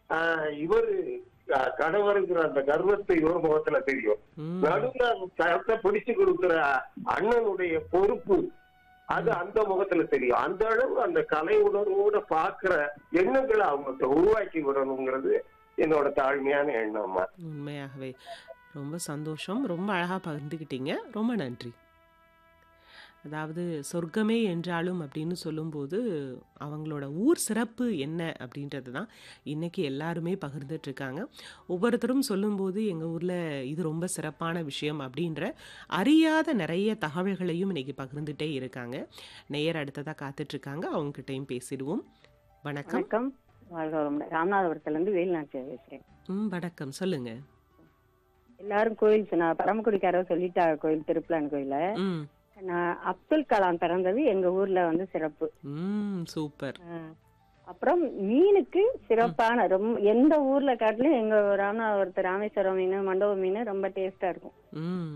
ஆஹ் இவரு அஹ், கணவருங்கிற அந்த கர்வத்தை இவர் முகத்துல தெரியும் ம். நடுவுல அந்த கரத்தை பிடிச்சு கொடுக்கிற அண்ணனுடைய பொறுப்பு அது அந்த முகத்துல தெரியும் அந்த அளவு அந்த கலை உணர்வோட பாக்குற எண்ணங்களை அவங்கள்ட்ட உருவாக்கி விடணுங்கிறது என்னோட தாழ்மையான எண்ணம்மா உண்மையாகவே ரொம்ப சந்தோஷம் ரொம்ப அழகாக பகிர்ந்துக்கிட்டீங்க ரொம்ப நன்றி அதாவது சொர்க்கமே என்றாலும் அப்படின்னு சொல்லும்போது அவங்களோட ஊர் சிறப்பு என்ன அப்படின்றது தான் இன்றைக்கி எல்லாருமே பகிர்ந்துட்டு இருக்காங்க ஒவ்வொருத்தரும் சொல்லும்போது எங்கள் ஊரில் இது ரொம்ப சிறப்பான விஷயம் அப்படின்ற அறியாத நிறைய தகவல்களையும் இன்னைக்கு பகிர்ந்துட்டே இருக்காங்க நேயர் அடுத்ததாக காத்துட்ருக்காங்க அவங்ககிட்டயும் பேசிடுவோம் வணக்கம் வணக்கம் வாழ்க வளமுடன் ராமநாதபுரத்துல இருந்து வேலுநாச்சியா பேசுறேன் ம் வணக்கம் சொல்லுங்கள் எல்லாரும் கோயில் சொன்னா பரமக்குடிக்காரர் சொல்லிட்டாங்க கோயில் திருப்பலான் கோயில ம் நான் அப்துல் கலாம் பிறந்தது எங்க ஊர்ல வந்து சிறப்பு ம் சூப்பர் ஆஹ் அப்புறம் மீனுக்கு சிறப்பான ரொம்ப எந்த ஊர்ல காட்டிலும் எங்க ராமநாதபுரத்து ராமேஸ்வரம் மீன் மண்டப மீன் ரொம்ப டேஸ்டா இருக்கும் ம்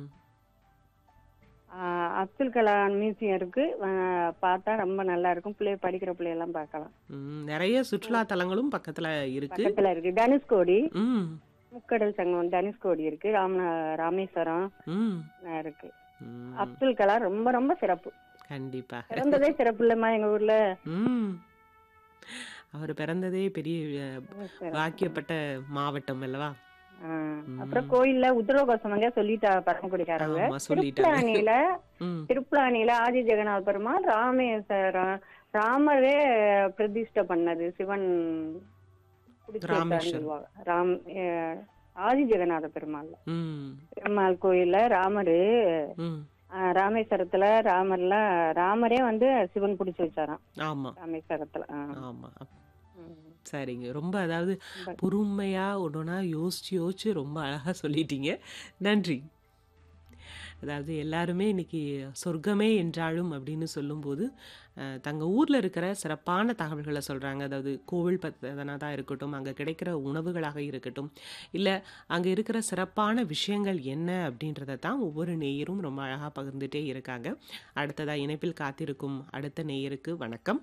ஆஹ் அப்துல் கலாம் மியூசியம் இருக்கு ஆஹ் பார்த்தா ரொம்ப நல்லா இருக்கும் பிள்ளை படிக்கிற பிள்ளையெல்லாம் பார்க்கலாம் ம், நிறைய சுற்றுலா தலங்களும் பக்கத்துல இருக்கு பக்கத்துல இருக்கு தனுஷ்கோடி ம் முக்கடல் சங்கம் தனுஷ்கோடி இருக்கு ராமநா ராமேஸ்வரம் ம் ஆஹ் இருக்கு ம், அப்துல் கலாம் ரொம்ப ரொம்ப சிறப்பு கண்டிப்பாக பிறந்ததே சிறப்பு இல்லம்மா எங்க ஊர்ல ம் அவர் பிறந்ததே பெரிய அஹ், வாக்கியப்பட்ட மாவட்டம் அல்லவா ஆஹ் அப்புறம் கோயில்ல உத்தரகோசமங்க சொல்லிட்டா பரமக்குடிக்காரங்க ஆமா சொல்லிட்டாங்க திருப்புலானியில ம் திருப்புலானியில ஆதி ஜெகநாத பெருமாள் ராமேஸ்வரம் ராமரே பிரதிஷ்டை பண்ணது சிவன் குடிச்சு வச்சாருன்னு ராமேஸ்வரம். சொல்லுவாங்க. ராம் அஹ், ஆதி ஜெகநாத பெருமாள் ம் பெருமாள் கோயில்ல ராமரு ம் ஆஹ், ராமேஸ்வரத்துல ராமர்ல ராமரே வந்து சிவன் பிடிச்சு வச்சாராம் ஆமா ராமேஸ்வரத்துல ஆஹ். ஆமா அப்- ம். சரிங்க ரொம்ப அதாவது ரொம்ப- பொறுமையா ஒன்றா யோசிச்சு யோசிச்சு ரொம்ப அழகா சொல்லிட்டீங்க நன்றி அதாவது எல்லாருமே இன்னைக்கு சொர்க்கமே என்றாலும் அப்படின்னு சொல்லும்போது அஹ், தங்க ஊரில் இருக்கிற சிறப்பான தகவல்களை சொல்கிறாங்க அதாவது கோவில் பத்தனாக இருக்கட்டும் அங்கே கிடைக்கிற உணவுகளாக இருக்கட்டும் இல்லை அங்கே இருக்கிற சிறப்பான விஷயங்கள் என்ன அப்படின்றத தான் ஒவ்வொரு நேயரும் ரொம்ப அழகாக பகிர்ந்துட்டே இருக்காங்க அடுத்ததாக இணைப்பில் காத்திருக்கும் அடுத்த நேயருக்கு வணக்கம்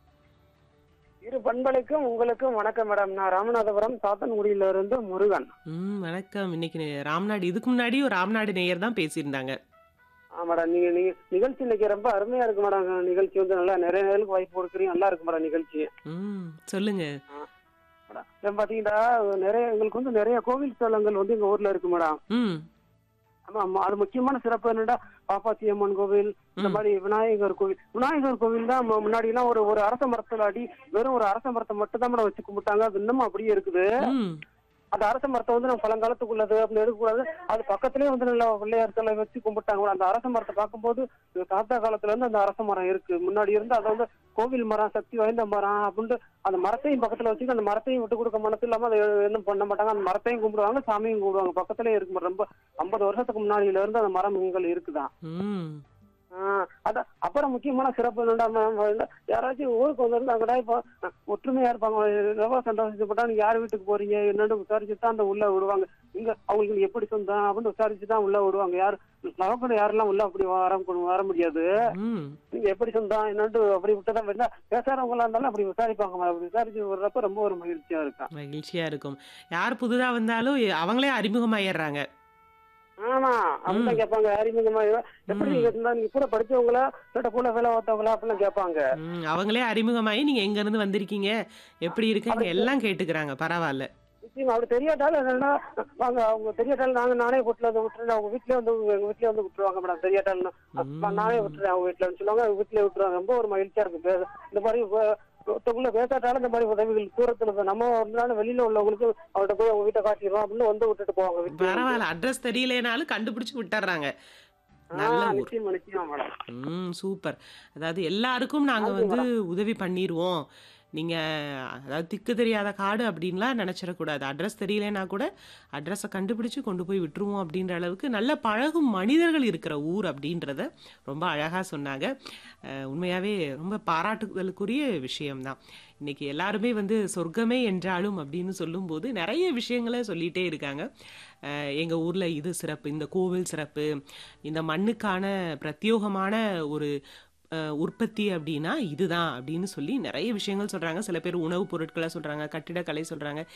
இரு பண்பலைக்கும் உங்களுக்கும் வணக்கம் மேடம் நான் ராமநாதபுரம் சாத்தன்குடியில இருந்து முருகன் ம் வணக்கம் இன்னைக்கு ராம்நாடு இதுக்கு முன்னாடி ஒரு ராம்நாடு நேயர் தான் பேசியிருந்தாங்க ஆ மேடம் நீங்க நீங்க நிகழ்ச்சி இன்னைக்கு ரொம்ப அருமையா இருக்கு மேடம் நிகழ்ச்சி வந்து நல்லா நிறைய நேருக்கு வாய்ப்பு கொடுக்குறீங்க நல்லா இருக்கு மேடம் நிகழ்ச்சி ம் சொல்லுங்க மேடம் இப்போ பாத்தீங்கன்னா நிறைய எங்களுக்கு வந்து நிறைய கோவில் ஸ்தலங்கள் வந்து எங்க ஊர்ல இருக்கு மேடம் ம் ஆமா ஆமா அது முக்கியமான சிறப்பு என்னடா பாப்பாத்தி அம்மன் கோவில் இந்த ம். மாதிரி விநாயகர் கோவில் விநாயகர் கோவில் தான் மு- முன்னாடி எல்லாம் ஒரு ஒரு அரச மரத்துல அடி வெறும் ஒரு அரச மரத்தை மட்டும் தான் மேடம் வச்சு கும்பிட்டாங்க அது இன்னமும் அப்படியே இருக்குது ம் அந்த அரச மரத்தை வந்து நம்ம பழங்காலத்துக்குள்ளது அப்படின்னு எடுக்கக்கூடாது அது பக்கத்துலயே வந்து நல்ல பிள்ளையார் சிலை வச்சு கும்பிட்டாங்க அந்த அரச மரத்தை பார்க்கும்போது இது தாத்தா காலத்துல இருந்து அந்த அரச மரம் இருக்கு முன்னாடி இருந்து அதை வந்து கோவில் மரம் சக்தி வாய்ந்த மரம் அப்படின்ட்டு அந்த மரத்தையும் பக்கத்துல வச்சுட்டு அந்த மரத்தையும் விட்டு கொடுக்க மனசு இல்லாம அதை எதுவும் பண்ண மாட்டாங்க அந்த மரத்தையும் கும்பிடுவாங்க சாமியும் கும்பிடுவாங்க பக்கத்துலயே இருக்கு ரொம்ப ஐம்பது வருஷத்துக்கு முன்னாடியில இருந்து அந்த மரம் இங்கள் இருக்குதான் ம் ஆஹ் அதான் அப்புறம் முக்கியமான சிறப்பு என்னடா ma'am, வந்து யாராச்சும் ஊருக்கு வந்திருந்தாங்கடா இப்போ அஹ், ஒற்றுமையா இருப்பாங்க எவ்வளவு சந்தோஷப்பட்டா நீங்க யார் வீட்டுக்கு போறீங்க என்னன்னு விசாரிச்சுட்டு தான் அந்த உள்ள விடுவாங்க இங்க அவங்களுக்கு எப்படி சொந்தம் அப்படின்னு விசாரிச்சு தான் உள்ள விடுவாங்க யார் லவக்கணும் யாரெல்லாம் உள்ள அப்படி வர வர முடியாது ம் நீங்க எப்படி சொந்தம் என்னன்னு அப்படி விட்டுதான் வேணா பேசாதவங்களா இருந்தாலும் அப்படி விசாரிப்பாங்க madam. அப்படி விசாரிச்சு விடுறப்ப ரொம்ப ஒரு மகிழ்ச்சியா இருக்கும் மகிழ்ச்சியா இருக்கும் யார் புதுதா வந்தாலும் எ- அவங்களே அறிமுகமாயிடுறாங்க ஆமா அப்படிதான் கேட்பாங்க அறிமுகமா எப்படி ம். நீங்க இருந்தா நீங்க கூட படிச்சவங்களா இல்லாட்ட கூட வேலை பார்த்தவங்களா அப்படிலாம் கேட்பாங்க ம் அவங்களே அறிமுகமாயி நீங்க எங்க இருந்து வந்திருக்கீங்க எப்படி இருக்கீங்க எல்லாம் கேட்டுக்கிறாங்க பரவாயில்ல நிச்சயமா அப்படி தெரியாட்டாலும் என்னன்னா வாங்க அவங்க தெரியாட்டாலும் நாங்க நானே வீட்டுல வந்து விட்டுறேன் அவங்க வீட்லயே வந்து எங்க வீட்லயே வந்து விட்டுருவாங்க மேடம் தெரியாட்டாலும் ம். நானே விட்டுறேன் அவங்க வீட்டுல சொல்லுவாங்க அவங்க வீட்லயே விட்டுருவாங்க ரொம்ப ஒரு மகிழ்ச்சியா இருக்கு பே- இந்த மாதிரி வ- ஒருத்தவங்கள பேசாட்டாலும் இந்த மாதிரி உதவிகள் தூரத்துல இருந்து நம்ம ஒரு நாள் வெளியில உள்ளவங்களுக்கு அவர்கிட்ட போய் அவங்க வீட்டை காட்டிடுவோம் அப்படின்னு வந்து விட்டுட்டு போவாங்க வீட்டுல பரவாயில்ல அட்ரஸ் தெரியலனாலும் கண்டுபிடிச்சு விட்டுறாங்க நல்ல ஆஹ் ஊர் நிச்சயமா நிச்சயமா மேடம் ம் சூப்பர் அதாவது எல்லாருக்கும் நாங்கள் வந்து உதவி பண்ணிடுவோம் நீங்கள் அதாவது திக்கு தெரியாத காடு அப்படின்லாம் நினச்சிடக்கூடாது அட்ரஸ் தெரியலனா கூட அட்ரஸை கண்டுபிடிச்சு கொண்டு போய் விட்டுருவோம் அப்படின்ற அளவுக்கு நல்ல பழகும் மனிதர்கள் இருக்கிற ஊர் அப்படின்றத ரொம்ப அழகாக சொன்னாங்க அஹ், உண்மையாகவே ரொம்ப பாராட்டுதலுக்குரிய விஷயம்தான் இன்னைக்கு எல்லாருமே வந்து சொர்க்கமே என்றாலும் அப்படின்னு சொல்லும்போது நிறைய விஷயங்களை சொல்லிகிட்டே இருக்காங்க எங்கள் ஊரில் இது சிறப்பு இந்த கோவில் சிறப்பு இந்த மண்ணுக்கான பிரத்யோகமான ஒரு அஹ், உற்பத்தி அப்படின்னா இதுதான் அப்படின்னு சொல்லி நிறைய விஷயங்கள் சொல்கிறாங்க சில பேர் உணவுப் பொருட்களை சொல்கிறாங்க கட்டிடக்கலை சொல்கிறாங்க